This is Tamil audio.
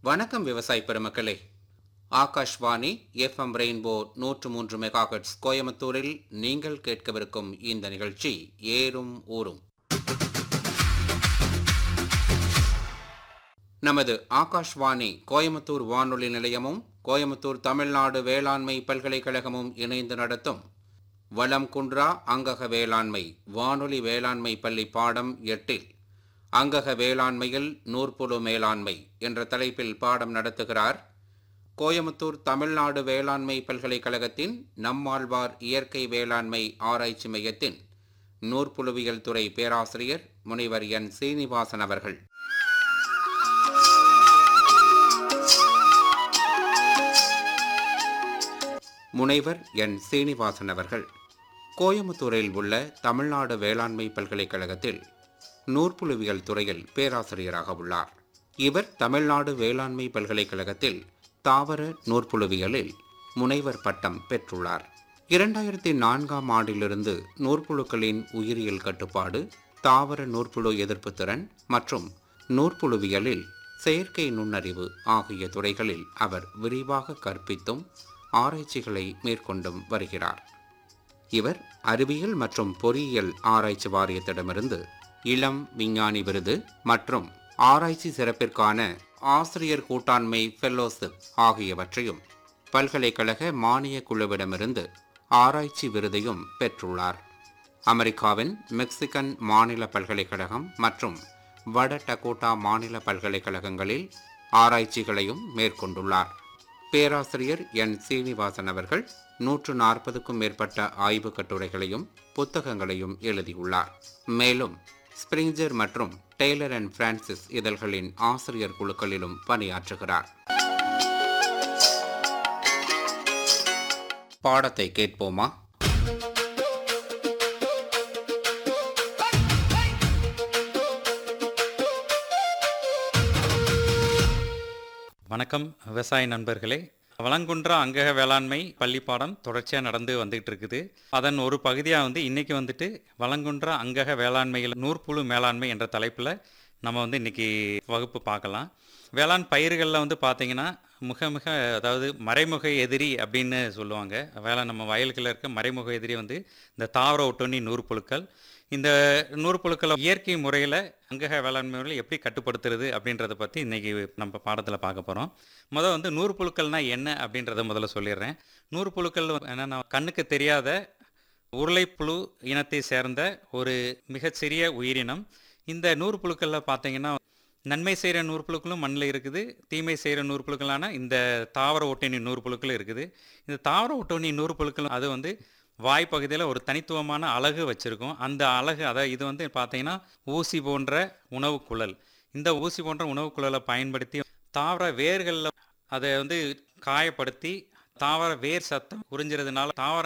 வணக்கம் விவசாய பெருமக்களே ஆகாஷ்வாணி எஃப்எம் ரெயின்போ நூற்று மூன்று மெகாஹெட்ஸ் கோயம்புத்தூரில் நீங்கள் கேட்கவிருக்கும் இந்த நிகழ்ச்சி ஏறும் ஊரும் நமது ஆகாஷ்வாணி கோயம்புத்தூர் வானொலி நிலையமும் கோயம்புத்தூர் தமிழ்நாடு வேளாண்மை பல்கலைக்கழகமும் இணைந்து நடத்தும் வளம் குன்றா அங்கக வேளாண்மை வானொலி வேளாண்மை பள்ளி பாடம் எட்டில் அங்கக வேளாண்மையில் நூற்புழு மேலாண்மை என்ற தலைப்பில் பாடம் நடத்துகிறார் கோயமுத்தூர் தமிழ்நாடு வேளாண்மை பல்கலைக்கழகத்தின் நம்மாழ்வார் இயற்கை வேளாண்மை ஆராய்ச்சி மையத்தின் நூற்புழுவியல் துறை பேராசிரியர் முனைவர் என் சீனிவாசன் அவர்கள் முனைவர் என் சீனிவாசன் அவர்கள் கோயமுத்தூரில் உள்ள தமிழ்நாடு வேளாண்மை பல்கலைக்கழகத்தில் நூற்புழுவியல் துறையில் பேராசிரியராக உள்ளார் இவர் தமிழ்நாடு வேளாண்மை பல்கலைக்கழகத்தில் தாவர நூற்புழுவியலில் முனைவர் பட்டம் பெற்றுள்ளார் இரண்டாயிரத்தி நான்காம் ஆண்டிலிருந்து நூற்புழுக்களின் உயிரியல் கட்டுப்பாடு தாவர நூற்புழு எதிர்ப்பு திறன் மற்றும் நூற்புழுவியலில் செயற்கை நுண்ணறிவு ஆகிய துறைகளில் அவர் விரிவாக கற்பித்தும் ஆராய்ச்சிகளை மேற்கொண்டும் வருகிறார் இவர் அறிவியல் மற்றும் பொறியியல் ஆராய்ச்சி வாரியத்திடமிருந்து இளம் விஞ்ஞானி விருது மற்றும் ஆராய்ச்சி சிறப்பிற்கான ஆசிரியர் கூட்டாண்மை ஃபெல்லோஷிப் ஆகியவற்றையும் பல்கலைக்கழக மானிய குழுவிடமிருந்து ஆராய்ச்சி விருதையும் பெற்றுள்ளார் அமெரிக்காவின் மெக்சிகன் மாநில பல்கலைக்கழகம் மற்றும் வட டகோட்டா மாநில பல்கலைக்கழகங்களில் ஆராய்ச்சிகளையும் மேற்கொண்டுள்ளார் பேராசிரியர் என் சீனிவாசன் அவர்கள் நூற்று நாற்பதுக்கும் மேற்பட்ட ஆய்வுக் கட்டுரைகளையும் புத்தகங்களையும் எழுதியுள்ளார் மேலும் ஸ்பிரிஞ்சர் மற்றும் டெய்லர் அண்ட் பிரான்சிஸ் இதழ்களின் ஆசிரியர் குழுக்களிலும் பணியாற்றுகிறார் பாடத்தை கேட்போமா வணக்கம் விவசாய நண்பர்களே வளங்குன்றா அங்கக வேளாண்மை பள்ளிப்பாடம் தொடர்ச்சியாக நடந்து வந்துகிட்டு இருக்குது அதன் ஒரு பகுதியாக வந்து இன்றைக்கி வந்துட்டு வளங்குன்றா அங்கக வேளாண்மையில் நூற்புழு மேலாண்மை என்ற தலைப்பில் நம்ம வந்து இன்றைக்கி வகுப்பு பார்க்கலாம் வேளாண் பயிர்களில் வந்து பார்த்திங்கன்னா மிக மிக அதாவது மறைமுக எதிரி அப்படின்னு சொல்லுவாங்க வேளாண் நம்ம வயல்களில் இருக்க மறைமுக எதிரி வந்து இந்த தாவர ஒட்டுண்ணி நூற்புழுக்கள் இந்த நூற்புழுக்களை இயற்கை முறையில் அங்கக வேளாண்மை முறையில் எப்படி கட்டுப்படுத்துறது அப்படின்றத பற்றி இன்றைக்கி நம்ம பாடத்தில் பார்க்க போகிறோம் முதல் வந்து நூற்புழுக்கள்னா என்ன அப்படின்றத முதல்ல சொல்லிடுறேன் நூற்புழுக்கள் என்னென்னா கண்ணுக்கு தெரியாத உருளைப்புழு இனத்தை சேர்ந்த ஒரு மிகச்சிறிய உயிரினம் இந்த நூற்புழுக்களில் பார்த்தீங்கன்னா நன்மை செய்கிற நூற்புழுக்களும் மண்ணில் இருக்குது தீமை செய்கிற நூற்புழுக்களான இந்த தாவர ஒட்டுண்ணி நூற்புழுக்களும் இருக்குது இந்த தாவர ஒட்டுண்ணி நூற்புழுக்கள் அது வந்து வாய்ப்பகுதியில் ஒரு தனித்துவமான அழகு வச்சுருக்கும் அந்த அழகு அதை இது வந்து பார்த்தீங்கன்னா ஊசி போன்ற உணவு குழல் இந்த ஊசி போன்ற உணவு குழலை பயன்படுத்தி தாவர வேர்களில் அதை வந்து காயப்படுத்தி தாவர வேர் சத்தம் உறிஞ்சிறதுனால தாவர